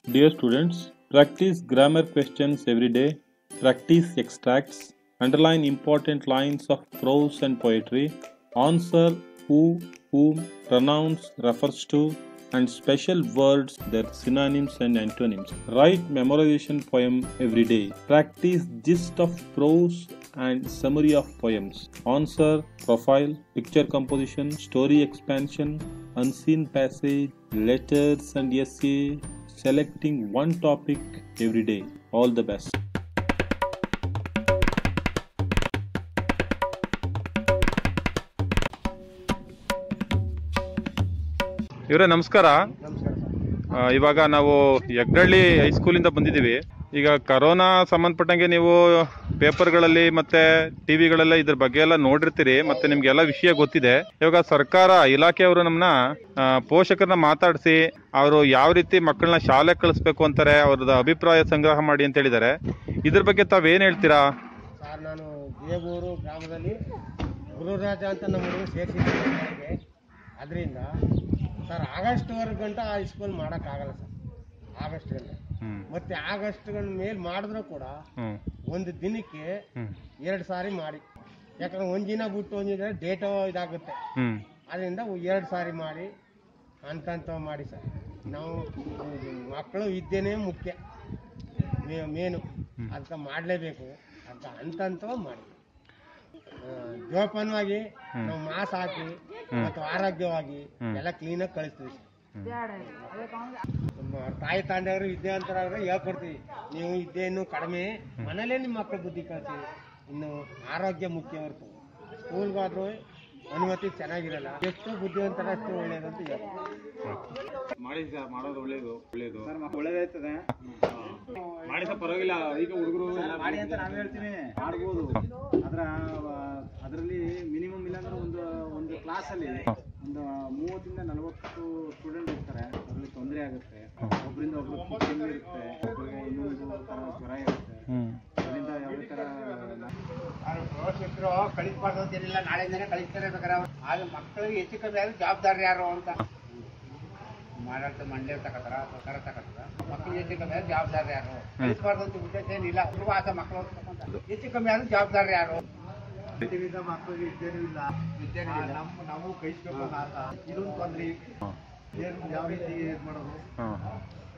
Dear students, practice grammar questions every day. Practice extracts. Underline important lines of prose and poetry. Answer who, whom, pronouns refers to, and special words, their synonyms and antonyms. Write memorization poem every day. Practice gist of prose and summary of poems. Answer, profile, picture composition, story expansion, unseen passage, letters and essay. Selecting one topic every day. All the best. ಇವರೇ ನಮಸ್ಕಾರ ನಮಸ್ಕಾರ sir ಆ, ಇವಾಗ ನಾವು ಯಗ್ಡಳ್ಳಿ ಹೈಸ್ಕೂಲಿಂದ ಬಂದಿದ್ದೀವಿ ಈಗ corona ಸಂಬಂಧಪಟ್ಟಂಗೆ ನೀವು ಪೇಪರ್ಗಳಲ್ಲಿ ಮತ್ತೆ ಟಿವಿಗಳೆಲ್ಲ ಇದ್ರ ಬಗ್ಗೆ ಎಲ್ಲ ನೋಡಿರ್ತೀರಿ ಮತ್ತೆ ನಿಮ್ಗೆಲ್ಲ ವಿಷಯ ಗೊತ್ತಿದೆ ಇವಾಗ ಸರ್ಕಾರ ಇಲಾಖೆಯವರು ನಮ್ಮನ್ನ ಆ, ಪೋಷಕರನ್ನ ಮಾತಾಡಿಸಿ ಅವರು ಯಾವ ರೀತಿ ಮಕ್ಕಳನ್ನ ಶಾಲೆ ಕಳಿಸ್ಬೇಕು ಅಂತಾರೆ ಅವ್ರದ್ದು ಅಭಿಪ್ರಾಯ ಸಂಗ್ರಹ ಮಾಡಿ ಅಂತ ಹೇಳಿದ್ದಾರೆ ಇದ್ರ ಬಗ್ಗೆ ತಾವೇನ್ ಹೇಳ್ತೀರಾ ಸರ್ ನಾನು ದೇವೂರು ಗ್ರಾಮದಲ್ಲಿ ಗುರುರಾಜ ಅಂತ ನಮ್ಮ ಹುಡುಗ ಸೇರಿಸಿದ್ದೆ ಅದರಿಂದ ಸರ್ ಆಗಸ್ಟ್ವರೆಗೆ ಗಂಟ ಹೈಸ್ಕೂಲ್ ಮಾಡೋಕ್ಕಾಗಲ್ಲ ಸರ್ ಆಗಸ್ಟ್ ಗಂಟ ಹ್ಮ್ ಮತ್ತೆ ಆಗಸ್ಟ್ ಗಂಟ ಮೇಲೆ ಮಾಡಿದ್ರು ಕೂಡ ಹ್ಮ್ ಒಂದು ದಿನಕ್ಕೆ ಹ್ಮ್ ಎರಡು ಸಾರಿ ಮಾಡಿ ಯಾಕಂದ್ರೆ ಒಂದು ದಿನ ಬಿಟ್ಟು ಒಂದು ದಿನ ಡೇಟು ಇದಾಗುತ್ತೆ ಹ್ಮ್ ಅದರಿಂದ ಎರಡು ಸಾರಿ ಮಾಡಿ ಅಂತಂತ ಮಾಡಿ ಸರ್ ನಾವು ಮಕ್ಕಳು ವಿದ್ಯೆನೇ ಮುಖ್ಯ ಮೇ- ಮೇನು ಅದಕ್ಕೆ ಮಾಡಲೇಬೇಕು ಅಂತ ಅಂತಂತ ಮಾಡಿ ಆ, ಜೋಪಾನವಾಗಿ ನಾವು ಮಾಸ್ ಹಾಕಿ ಮತ್ತು ಆರೋಗ್ಯವಾಗಿ ಎಲ್ಲ ಕ್ಲೀನಾಗಿ ಕಳಿಸ್ತೀವಿ ಸರ್ ನಮ್ಮ ತಾಯಿ ತಂದೆಯವರು ವಿದ್ಯಾವಂತರಾದ್ರೆ ಹೇಳ್ಕೊಡ್ತೀವಿ ನೀವು ವಿದ್ಯೆಯನ್ನು ಕಡಿಮೆ ಮನೇಲೇ ನಿಮ್ಮ ಮಕ್ಕಳು ಬುದ್ಧಿ ಕಳಿಸಿ ಇನ್ನು ಆರೋಗ್ಯ ಮುಖ್ಯ ಹೊರತು ಸ್ಕೂಲ್ಗಾದ್ರೂ ಅನುಮತಿ ಚೆನ್ನಾಗಿರಲ್ಲ ಎಷ್ಟು ಬುದ್ಧಿವಂತರ ಅಷ್ಟು ಒಳ್ಳೇದು ಅಂತ ಹೇಳ್ತೀವಿ ಮಾಡಿ ಸರ್ ಮಾಡೋದು ಒಳ್ಳೇದು ಒಳ್ಳೇದು ಒಳ್ಳೇದಾಯ್ತದೆ ಮಾಡಿ ಸರ್ ಪರವಾಗಿಲ್ಲ ಈಗ ಹುಡುಗರು ಮಾಡಿ ಅಂತ ನಾವ್ ಹೇಳ್ತೀನಿ ಮಾಡ್ಬೋದು ಅದ್ರ ಅದರಲ್ಲಿ ಮಿನಿಮಮ್ ಇಲ್ಲಾಂದ್ರೆ ಒಂದು ಒಂದು ಕ್ಲಾಸಲ್ಲಿ ಒಂದು ಮೂವತ್ತರಿಂದ ನಲವತ್ತು ಸ್ಟೂಡೆಂಟ್ ಇರ್ತಾರೆ ಅದರಲ್ಲಿ ತೊಂದರೆ ಆಗುತ್ತೆ ಒಬ್ಬರಿಂದ ಒಬ್ರು ಕೆಮ್ಮು ಇರುತ್ತೆ ಒಬ್ಬರಿಗೆ ಇನ್ನೊಂದು ಥರ ಜ್ವರ ಇರುತ್ತೆ ಹ್ಮ್ ಅದರಿಂದ ಯಾವುದೇ ಥರ ಪೋಷಕರು ಕಳಿಸ್ಬಾರ್ದು ಅಂತಿರಲಿಲ್ಲ ನಾಳೆಯಿಂದನೇ ಕಳಿಸ್ತಾರೆ ಬೇಕಾದ್ರೆ ಆಗ ಮಕ್ಕಳಿಗೆ ಹೆಚ್ಚು ಕಮ್ಮಿ ಆದ್ರೆ ಜವಾಬ್ದಾರಿ ಯಾರು ಅಂತ ಮಾಡಾಡ್ತ ಮಂಡ್ಯ ತಗೋತಾರ ಸರ್ಕಾರ ತಗೋತಾರ ಮಕ್ಕಳಿಗೆ ಹೆಚ್ಚು ಕಮ್ಮಿ ಆದ್ರೆ ಜವಾಬ್ದಾರಿ ಯಾರು ಕಳಿಸ್ಬಾರ್ದು ಅಂತ ಉದ್ದೇಶ ಏನಿಲ್ಲ ಹುಡುಗ ಆತ ಮಕ್ಕಳು ಹೆಚ್ಚು ಕಮ್ಮಿ ಆದ್ರೆ ಜವಾಬ್ದಾರಿ ಯಾರು ಮಕ್ಕಳಿಗೆ ವಿದ್ಯೆನೂ ಇಲ್ಲ ವಿದ್ಯೆನೂ ಇಲ್ಲ ನಮ್ಮ ನಾವು ಕಳಿಸ್ಬೇಕು ಅಂತ ಆತ ಇದೊಂದು ತೊಂದ್ರೆ ಏನು ಯಾವ ರೀತಿ ಇದು ಮಾಡೋದು ಹಾ